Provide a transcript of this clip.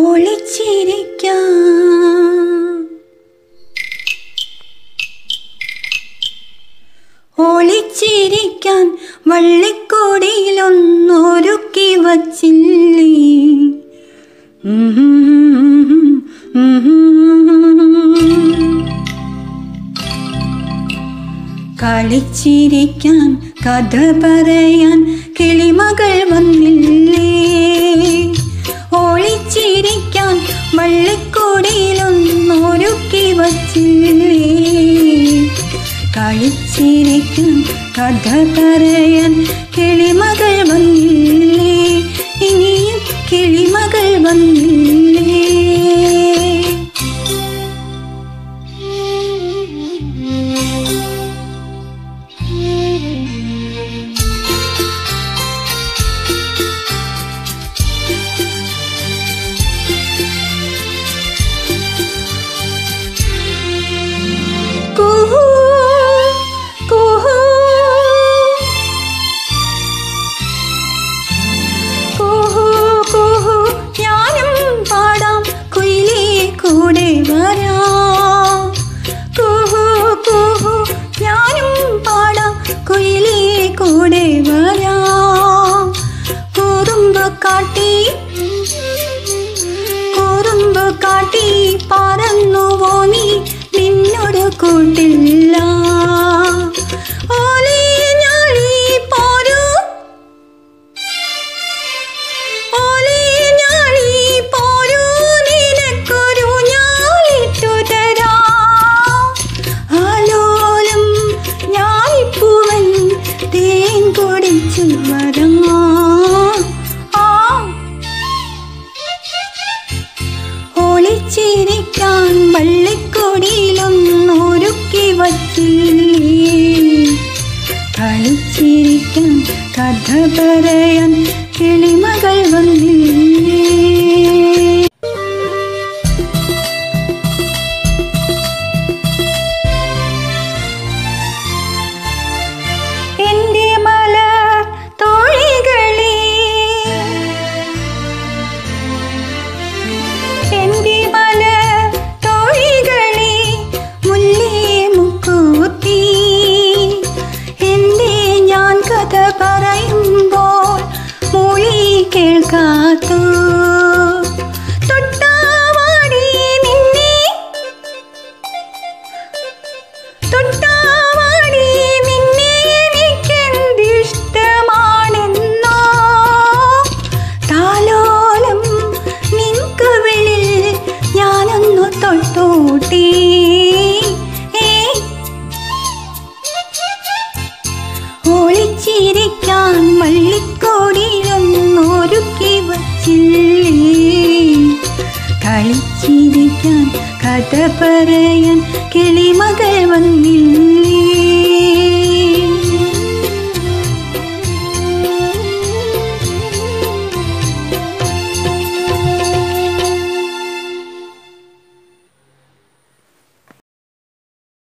ഒളിച്ചിരിക്കാം ഒളിച്ചിരിക്കാൻ വള്ളിക്കോടിയിലൊന്നൊരുക്കി വച്ചില്ലേ കളിച്ചിരിക്കാൻ കഥ പറയാൻ കിളിമകൾ വന്നില്ലേ ഒളിച്ചിരിക്കാൻ വള്ളിക്കോടിയിലൊന്നൊരുക്കി വച്ചില്ലേ കളിച്ചിരിക്കാൻ കഥ പറയാൻ കിളിമകൾ വന്നില്ലേ ഇനിയും കിളിമകൾ വന്നില്ലേ കുഹു കുഹു കുഹു കുഹു ഞാനും പാടാം കുയിലേ കൂടെ വരാം കുഹു കുഹു ഞാനും പാടാം കുയിലേ കൂടെ വരാം കുറുമ്പ് കാട്ടി കുറുമ്പ് കാട്ടി പറന്നുവോ നീ നിന്നോട് കൂട്ടില്ല ഓലേ ഞാളി പോരൂ ഓലേ ഞാളി പോരൂ നിനക്കൊരു ഞാളിട്ടു തരാം ആലോലം ഞാളിപ്പൂവൻ തേൻ കുടിച്ചു വരാം ആ ഒളിച്ചിരിക്കാൻ വള്ളിക്കൊടിയിലൊന്നൊരുക്കി വച്ചില്ലേ കളിച്ചിരിക്കാൻ കഥ പറയാൻ കിളിമകൾ വന്നില്ലേ എന്റെ മലർ തോഴികളെ എന്റെ മലർ തോഴികളെ മുല്ലേ മുക്കൂത്തി എന്റെ ഞാൻ കഥ പറയുമ്പോൾ മൊഴി കേൾക്കാത്തു തൊട്ടാവാടി നിന്നെ തൊട്ടാവാടി നിന്നെ എനിക്കെന്തിഷ്ടമാണെന്നോ താലോലം നിൻകവിളിൽ ഞാനൊന്നു തൊട്ടോട്ടേ ഒളിച്ചിരിക്കാൻ വള്ളിക്കോടിയിലൊന്നൊരുക്കി വച്ചില്ലേ കളിച്ചിരിക്കാൻ കഥ പറയാൻ